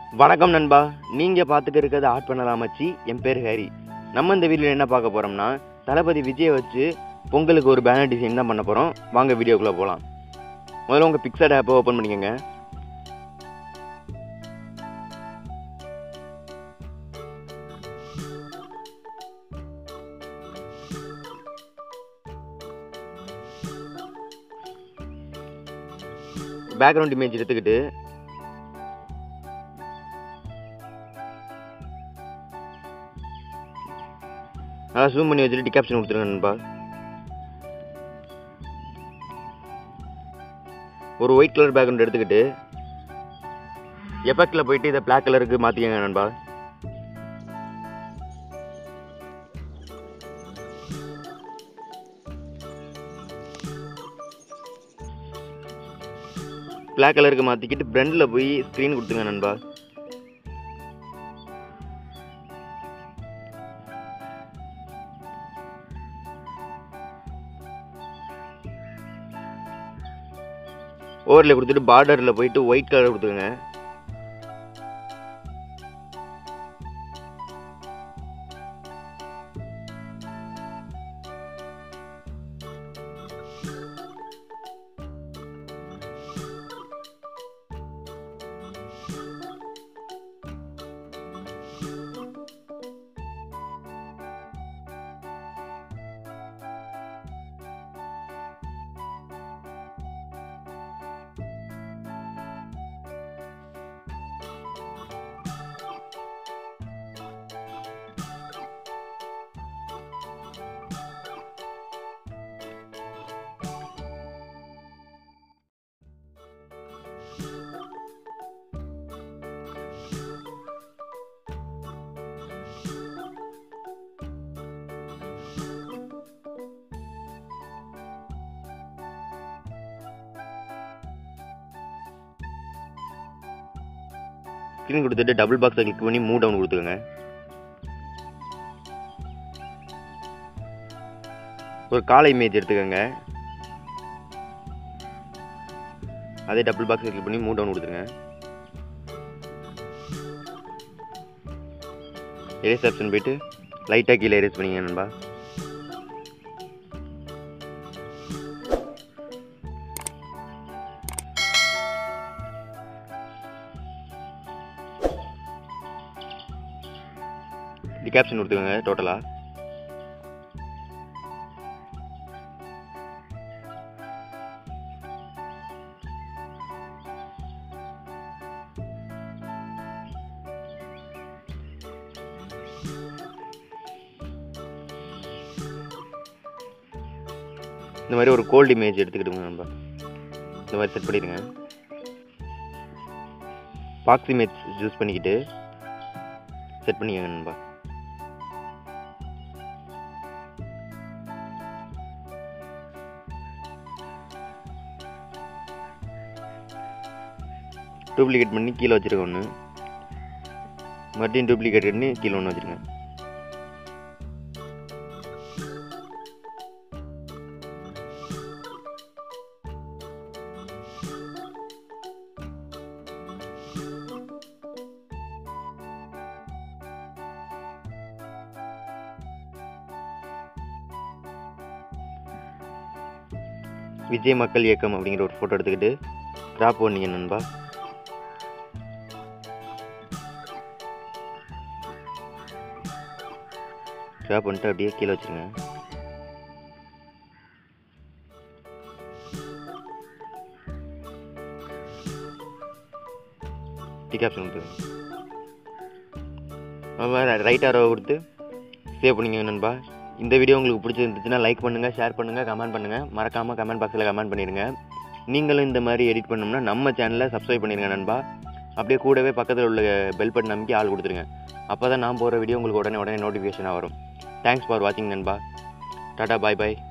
வணக்கம் நண்பா நீங்கள் பார்த்துட்டு இருக்கிறது ஆட் பண்ணலாம் மச்சி என் பேர் ஹரி நம்ம இந்த வீடியோவில் என்ன பார்க்க போகிறோம்னா தளபதி விஜயை வச்சு பொங்கலுக்கு ஒரு பேனர் டிசைன் தான் பண்ண போகிறோம் வாங்க வீடியோக்குள்ளே போகலாம் முதல்ல உங்கள் பிக்சட் ஆப்பை ஓப்பன் பண்ணிக்கோங்க பேக்ரவுண்ட் இமேஜ் எடுத்துக்கிட்டு நல்லா ஜூம் பண்ணி வச்சுட்டு டிகாப்ஷன் கொடுத்துருங்க நண்பா ஒரு ஒயிட் கலர் பேக்ரவுண்ட் எடுத்துக்கிட்டு எஃபெக்டில் போயிட்டு இதை பிளாக் கலருக்கு மாற்றிக்கங்க நண்பா பிளாக் கலருக்கு மாற்றிக்கிட்டு ஃப்ரண்டில் போய் ஸ்க்ரீன் கொடுத்துங்க நண்பா ஓவரில் கொடுத்துட்டு பார்டரில் போயிட்டு ஒயிட் கலர் கொடுத்துருங்க ஸ்க்ரீன் கொடுத்துட்டு டபுள் பாக்ஸை கிளிக் பண்ணி மூவ் டவுன் கொடுத்துருங்க ஒரு காலை இமேஜ் எடுத்துக்கோங்க அதே டபுள் பாக்ஸை கிளிக் பண்ணி மூவ் டவுன் கொடுத்துருங்க எரேஸ் ஆப்ஷன் போயிட்டு லைட்டாக கீழே எரேஸ் பண்ணிங்க நண்பா டிகாப்ஷன் கொடுத்துக்கோங்க டோட்டலாக இந்த மாதிரி ஒரு கோல்டு இமேஜ் எடுத்துக்கிடுங்க நம்ம இந்த மாதிரி செட் பண்ணிடுங்க பாக்ஸ் இமேஜ் யூஸ் பண்ணிக்கிட்டு செட் பண்ணிக்கோங்க நண்பா டூப்ளிகேட் பண்ணி கீழே வச்சுருங்க ஒன்று மறுபடியும் டூப்ளிகேட் பண்ணி கீழே ஒன்று வச்சுருங்க விஜய் மக்கள் இயக்கம் அப்படிங்கிற ஒரு ஃபோட்டோ எடுத்துக்கிட்டு கிராப் பண்ணீங்க நண்பா கிராப் பண்ணிட்டு அப்படியே கீழே வச்சுருங்க டிகாப்ஷன் கொடுத்துருங்க ரைட் ஆரோ கொடுத்து சேவ் பண்ணிங்க நண்பா இந்த வீடியோ உங்களுக்கு பிடிச்சிருந்துச்சுன்னா லைக் பண்ணுங்கள் ஷேர் பண்ணுங்கள் கமெண்ட் பண்ணுங்கள் மறக்காமல் கமெண்ட் பாக்ஸில் கமெண்ட் பண்ணிடுங்க நீங்களும் இந்த மாதிரி எடிட் பண்ணோம்னா நம்ம சேனலை சப்ஸ்கிரைப் பண்ணிடுங்க நண்பா அப்படியே கூடவே பக்கத்தில் உள்ள பெல் பட்டன் அமைக்கி ஆள் கொடுத்துருங்க அப்போ தான் நான் போகிற வீடியோ உங்களுக்கு உடனே உடனே நோட்டிஃபிகேஷனாக வரும் தேங்க்ஸ் ஃபார் வாட்சிங் நண்பா டாடா பாய் பாய்